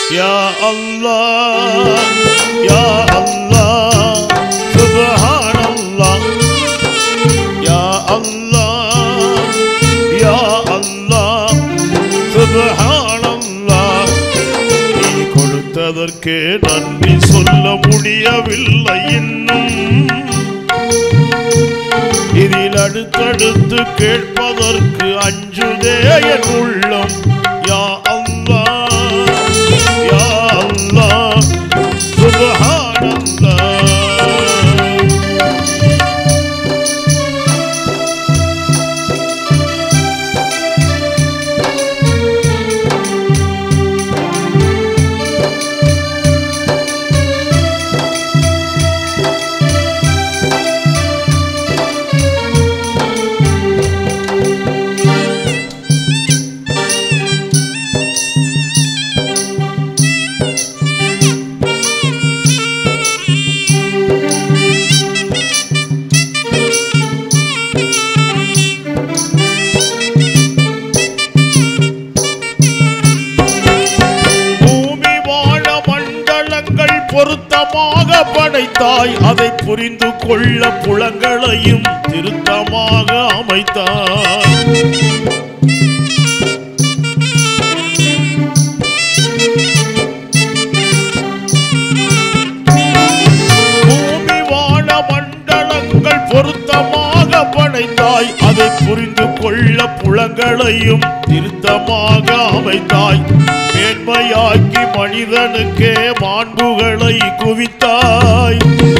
யா அல்லாஹ் யா அல்லாஹ் சுப்ஹானல்லாஹ் யா அல்லாஹ் யா அல்லாஹ் சுப்ஹானல்லாஹ் நீ கொடுத்ததற்கு நன்றி சொல்ல முடியவில்லை இன்னும் இதில் அடுத்தடுத்து கேட்பதற்கு அஞ்சுதே என் உள்ளம் யா அல்லாஹ் யா அல்லாஹ் சுப்ஹானல்லாஹ் பூமி வாழ மண்டலங்கள் பொருத்தமாக படைத்தாய் அதை புரிந்து கொள்ள புலங்களையும் திருத்தமாக அமைத்தாய் பூமி வாழ மண்டலங்கள் பொருத்தமாக படைத்தாய் அதை புரிந்து கொள்ள புலங்களையும் திருத்தமாக அமைத்தாய் மேன்மையாக்கி மனிதனுக்கே மாண்புகளை குவித்தாய்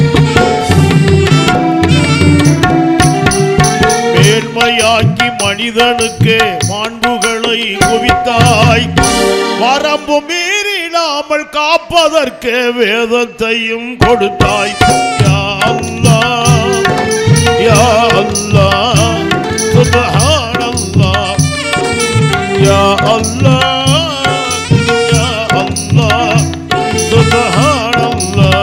மேன்மையாக்கி மனிதனுக்கே மாண்புகளை குவித்தாய் வரம்பு மீறிடாமல் காப்பதற்கு வேதத்தையும் கொடுத்தாய் யா அல்லாஹ் யா அல்லாஹ் சுப்ஹானல்லாஹ் யா அல்லாஹ் யா அல்லாஹ் சுப்ஹானல்லாஹ்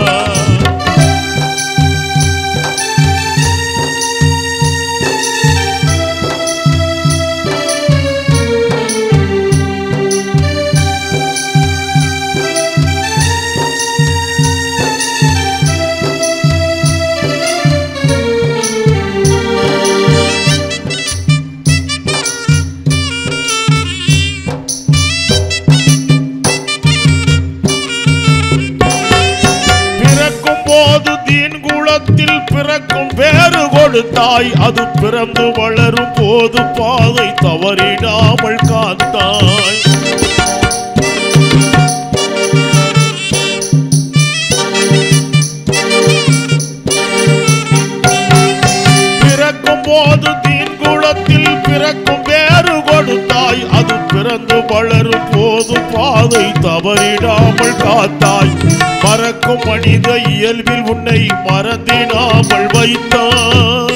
பிறக்கும் போது தீன் குலத்தில் பிறக்கும் பேரு கொடுத்தாய் அது பிறந்து வளரும் போது பாதை தவறிடாமல் காத்தாய் பிறக்கும் போது தீன் குலத்தில் பிறக்கும் வேறு கொடுத்தாய் அது பிறந்து வளரும் போது பாதை தவறிடாமல் காத்தாய் மறக்கும் மனித இயல்பில் உன்னை மறந்திடாமல் வைத்தாய்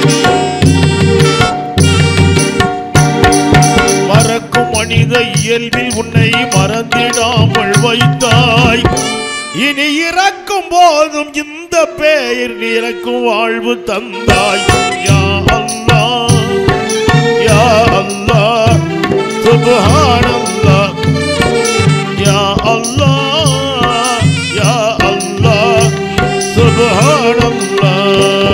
மறக்கும் மனித இயல்பில் உன்னை மறந்திடாமல் வைத்தாய் இனி இறக்கும் போதும் இந்த பெயர் இறக்கும் வாழ்வு தந்தாய் யா அல்லாஹ் யா அல்லாஹ் சுப்ஹானல்லாஹ் யா அல்லாஹ் யா அல்லாஹ் சுப்ஹானல்லாஹ்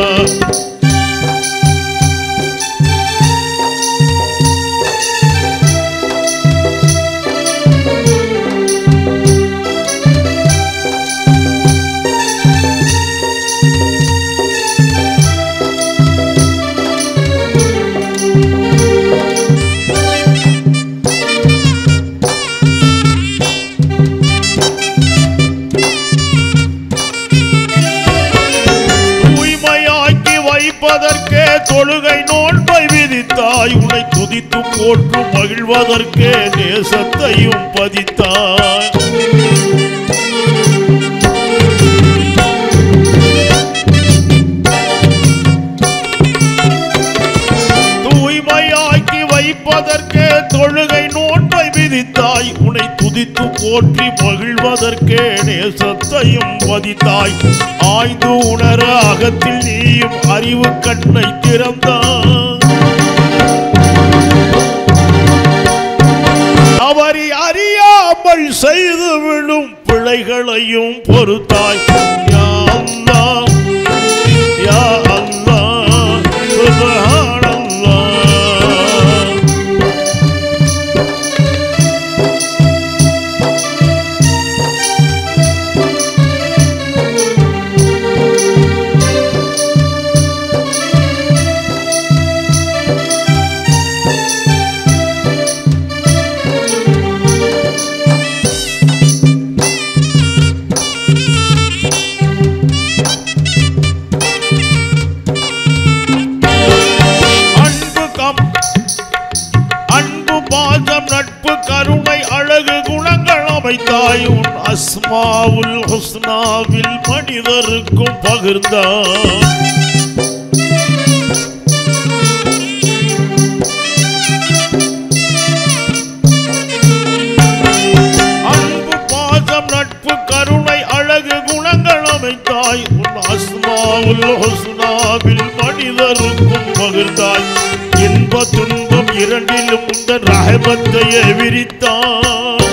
தூய்மையாக்கி வைப்பதற்கே தொழுகை நோன்பை விதித்தாய் உன்னை துதித்து போற்று மகிழ்வதற்கே நேசத்தையும் பதித்தாய் தூய்மையாக்கி வைப்பதற்கே தொழுகை நோன்பை விதித்தாய் உன்னை துதித்து போற்றி மகிழ்வதற்கே நேசத்தையும் பதித்தாய் ஆய்ந்து உணர அகத்தில் நீயும் அறிவு கண்ணை திறந்தாய் தவறி அறியா அறியாமல் செய்து விடும் பிழைகளையும் பொறுத்தாய் யா அல்லாஹ் யா அல்லாஹ் சுப்ஹானல்லாஹ் அன்பு கம் அன்பு பாசம் நட்பு கருணை அழகு குணங்கள் அமைத்தாய் உன் அஸ்மாவுல் ஹுஸ்னாவில் மனிதருக்கும் பகிர்ந்தாய் அன்பு பாசம் நட்பு கருணை அழகு குணங்கள் அமைத்தாய் உன் அஸ்மாவுல் ஹுஸ்னாவில் மனிதருக்கும் பகிர்ந்தாய் இன்ப துன்பம் இரண்டிலும் உந்தன் ரஹமத்தையே விரித்தாய்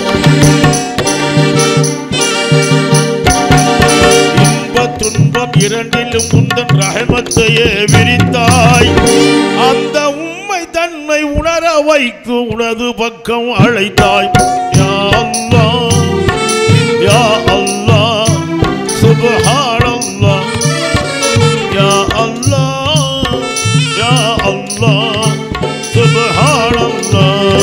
இன்ப துன்பம் இரண்டிலும் உந்தன் ரஹமத்தையே விரித்தாய் அந்த உண்மை தன்னை உணர வைத்து உனது பக்கம் அழைத்தாய் யா அல்லாஹ் யா அல்லாஹ் சுப்ஹானல்லாஹ் யா அல்லாஹ் யா அல்லாஹ் சுப்ஹானல்லாஹ்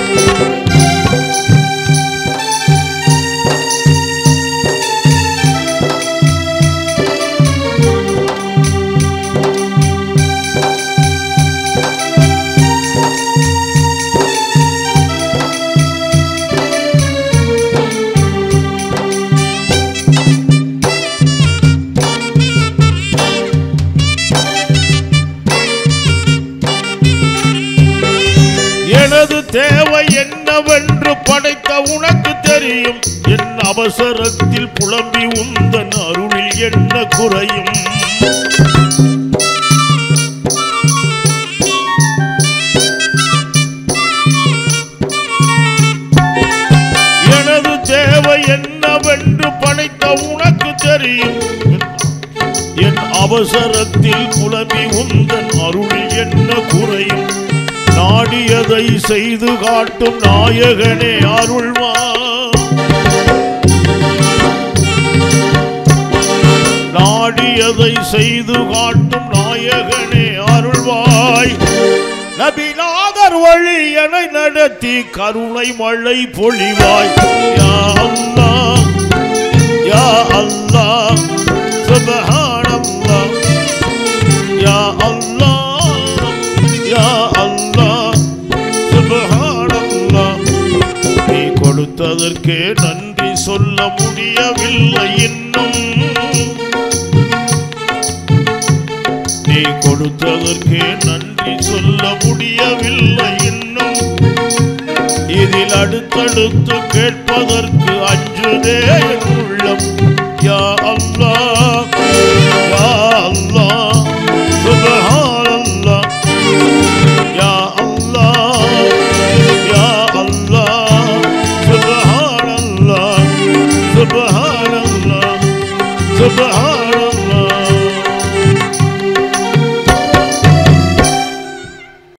எனது தேவை என்னவென்று படைத்த உனக்கு தெரியும் என் அவசரத்தில் புலம்பி உந்தன் அருளில் என்ன குறையும் எனது தேவை என்னவென்று படைத்த உனக்கு தெரியும் என் அவசரத்தில் புலம்பி உந்தன் அருளில் என்ன குறையும் நாடியதை செய்து காட்டும் நாயகனே அருள்வா நாடியதை செய்து காட்டும் நாயகனே அருள்வாய் நபிநாதர் வழி என நடத்தி கருணை மழை பொழிவாய் யா அல்லாஹ் யா அல்லாஹ் சுப்ஹானல்லாஹ் யா அல்லாஹ் யா அல்லாஹ் சுப்ஹானல்லாஹ் நீ கொடுத்ததற்கே நன்றி சொல்ல முடியவில்லை இன்னும் நீ கொடுத்ததற்கே நன்றி சொல்ல முடியவில்லை இன்னும் இதில் அடுத்தடுத்து கேட்பதற்கு அஞ்சுதே என் உள்ளம் யா அல்லாஹ்